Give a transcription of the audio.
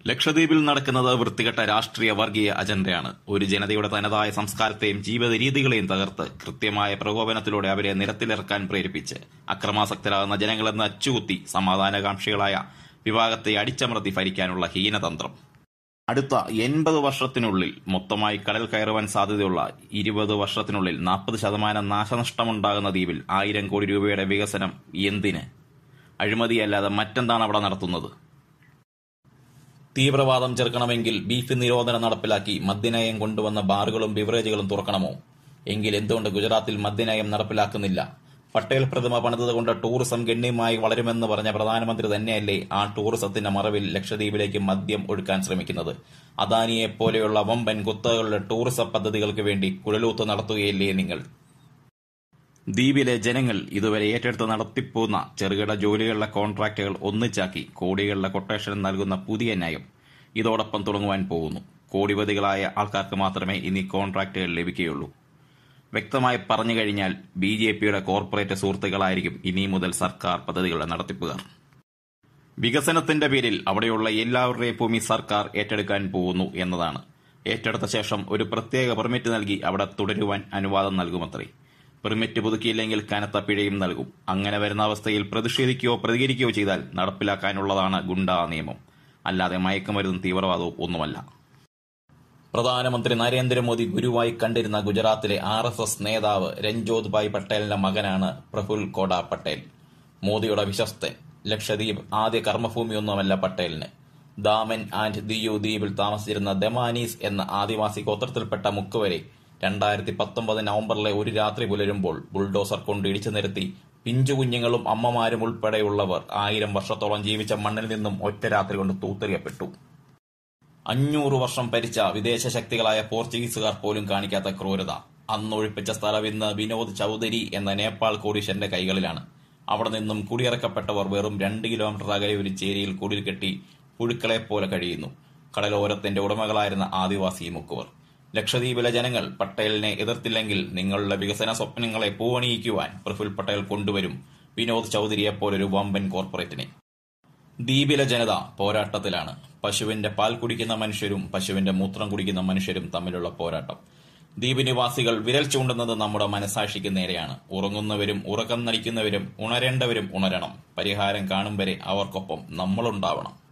ലക്ഷദ്വീപിൽ നടക്കുന്നത് വൃത്തികെട്ട രാഷ്ട്രീയ വർഗീയ അജണ്ടയാണ് ഒരു ജനതയുടെ തനതായ സംസ്കാരത്തെയും ജീവിത രീതികളെയും തകർത്ത് കൃത്യമായ പ്രകോപനത്തിലൂടെ അവരെ നിരത്തിലിറക്കാൻ പ്രേരിപ്പിച്ച് അക്രമാസക്തരാകുന്ന ജനങ്ങളെന്ന് അച്ചുകുത്തി സമാധാനകാംക്ഷികളായ വിഭാഗത്തെ അടിച്ചമർത്തി ഭരിക്കാനുള്ള ഹീനതന്ത്രം അടുത്ത എൺപത് വർഷത്തിനുള്ളിൽ മൊത്തമായി കടൽ കയറുവാൻ സാധ്യതയുള്ള ഇരുപത് വർഷത്തിനുള്ളിൽ നാൽപ്പത് ശതമാനം നാശനഷ്ടമുണ്ടാകുന്ന ദ്വീപിൽ ആയിരം കോടി രൂപയുടെ വികസനം എന്തിന് അഴിമതിയല്ലാതെ മറ്റെന്താണ് അവിടെ നടത്തുന്നത് തീവ്രവാദം ചെറുക്കണമെങ്കിൽ ബീഫ് നിരോധനം നടപ്പിലാക്കി മദ്യനയം കൊണ്ടുവന്ന ബാറുകളും ബിവറേജുകളും തുറക്കണമോ എങ്കിൽ എന്തുകൊണ്ട് ഗുജറാത്തിൽ മദ്യനയം നടപ്പിലാക്കുന്നില്ല പട്ടേൽ പ്രതിമ പണിതുകൊണ്ട് ടൂറിസം ഗണ്യമായി വളരുമെന്ന് പറഞ്ഞ പ്രധാനമന്ത്രി തന്നെയല്ലേ ആ ടൂറിസത്തിന്റെ മറവിൽ ലക്ഷദ്വീപിലേക്ക് മദ്യം ഒഴുക്കാൻ ശ്രമിക്കുന്നത് അദാനിയെ പോലെയുള്ള വമ്പൻ കുത്തകളുടെ ടൂറിസം പദ്ധതികൾക്ക് വേണ്ടി കുഴലൂത്ത് നടത്തുകയല്ലേ നിങ്ങൾ ദ്വീപിലെ ജനങ്ങൾ ഇതുവരെ ഏറ്റെടുത്ത് നടത്തിപ്പോന്ന ചെറുകിട ജോലികളുടെ കോൺട്രാക്റ്റുകൾ ഒന്നിച്ചാക്കി കോടികളുടെ കൊട്ടേഷൻ നൽകുന്ന പുതിയ നയം ഇതോടൊപ്പം തുടങ്ങുവാൻ പോകുന്നു കോടിപതികളായ ആൾക്കാർക്ക് മാത്രമേ ഇനി കോൺട്രാക്റ്റുകൾ ലഭിക്കുകയുള്ളൂ വ്യക്തമായി പറഞ്ഞു കഴിഞ്ഞാൽ ബി ജെ പിയുടെ കോർപ്പറേറ്റ് സുഹൃത്തുക്കളായിരിക്കും ഇനി മുതൽ സർക്കാർ പദ്ധതികളുടെ നടത്തിപ്പുകാർ വികസനത്തിന്റെ പേരിൽ അവിടെയുള്ള എല്ലാവരുടെയും ഭൂമി സർക്കാർ ഏറ്റെടുക്കാൻ പോകുന്നു എന്നതാണ് ഏറ്റെടുത്ത ശേഷം ഒരു പ്രത്യേക പെർമിറ്റ് നൽകി അവിടെ തുടരുവാൻ അനുവാദം നൽകുമത്രേ പെർമിറ്റ് പുതുക്കിയില്ലെങ്കിൽ കനത്ത പിഴയും നൽകും അങ്ങനെ വരുന്ന അവസ്ഥയിൽ പ്രതിഷേധിക്കുകയോ പ്രതികരിക്കുകയോ ചെയ്താൽ നടപ്പിലാക്കാനുള്ളതാണ് ഗുണ്ടാ നിയമം അല്ലാതെ മയക്കുമരുന്നും തീവ്രവാദവും ഒന്നുമല്ല പ്രധാനമന്ത്രി നരേന്ദ്രമോദി ഗുരുവായി കണ്ടിരുന്ന ഗുജറാത്തിലെ ആർ എസ് എസ് നേതാവ് രഞ്ജോത് ഭായ് പട്ടേലിന്റെ മകനാണ് പ്രഫുൽ കോഡ പട്ടേൽ മോദിയുടെ വിശ്വസ്തൻ ലക്ഷദ്വീപ് ആദ്യ കർമ്മഭൂമിയൊന്നുമല്ല പട്ടേലിന് ദാമൻ ആൻഡ് ദിയു ദ്വീപിൽ താമസിച്ചിരുന്ന ദമാനീസ് എന്ന ആദിവാസി ഗോത്രത്തിൽപ്പെട്ട മുക്കുവരെ രണ്ടായിരത്തി പത്തൊമ്പത് നവംബറിലെ ഒരു രാത്രി പുലരുമ്പോൾ ബുൾഡോസർ കൊണ്ട് ഇടിച്ചു നിരത്തി പിഞ്ചു കുഞ്ഞുങ്ങളും അമ്മമാരും ഉൾപ്പെടെയുള്ളവർ ആയിരം വർഷത്തോളം ജീവിച്ച മണ്ണിൽ നിന്നും ഒറ്റ രാത്രി കൊണ്ട് തൂത്തെറിയപ്പെട്ടു അഞ്ഞൂറ് വർഷം ഭരിച്ച വിദേശ ശക്തികളായ പോർച്ചുഗീസുകാർ പോലും കാണിക്കാത്ത ക്രൂരത അന്നൊഴിപ്പിച്ച സ്ഥലം ഇന്ന് വിനോദ് ചൌധരി എന്ന നേപ്പാൾ കോടീശ്വരന്റെ കൈകളിലാണ് അവിടെ നിന്നും കുടിയിറക്കപ്പെട്ടവർ വെറും രണ്ട് കിലോമീറ്റർ അകലെ ഒരു ചേരിയിൽ കുടിൽ കെട്ടി പുഴുക്കളെ പോലെ കഴിയുന്നു കടലോരത്തിന്റെ ഉടമകളായിരുന്ന ആദിവാസി മുക്കുവർ ലക്ഷദ്വീപിലെ ജനങ്ങൾ പട്ടേലിനെ എതിർത്തില്ലെങ്കിൽ നിങ്ങളുടെ വികസന സ്വപ്നങ്ങളെ പൂവണിയിക്കുവാൻ പ്രഫുൽ പട്ടേൽ കൊണ്ടുവരും വിനോദ് ചൌധരിയെ പോലൊരു വമ്പൻ കോർപ്പറേറ്റിനെ ദ്വീപിലെ ജനത പോരാട്ടത്തിലാണ് പശുവിന്റെ പാൽ കുടിക്കുന്ന മനുഷ്യരും പശുവിന്റെ മൂത്രം കുടിക്കുന്ന മനുഷ്യരും തമ്മിലുള്ള പോരാട്ടം ദ്വീപ് നിവാസികൾ വിരൽ ചൂണ്ടുന്നത് നമ്മുടെ മനസാക്ഷിക്ക് നേരെയാണ് ഉറങ്ങുന്നവരും ഉറക്കം നടിക്കുന്നവരും ഉണരേണ്ടവരും ഉണരണം പരിഹാരം കാണും വരെ അവർക്കൊപ്പം നമ്മളുണ്ടാവണം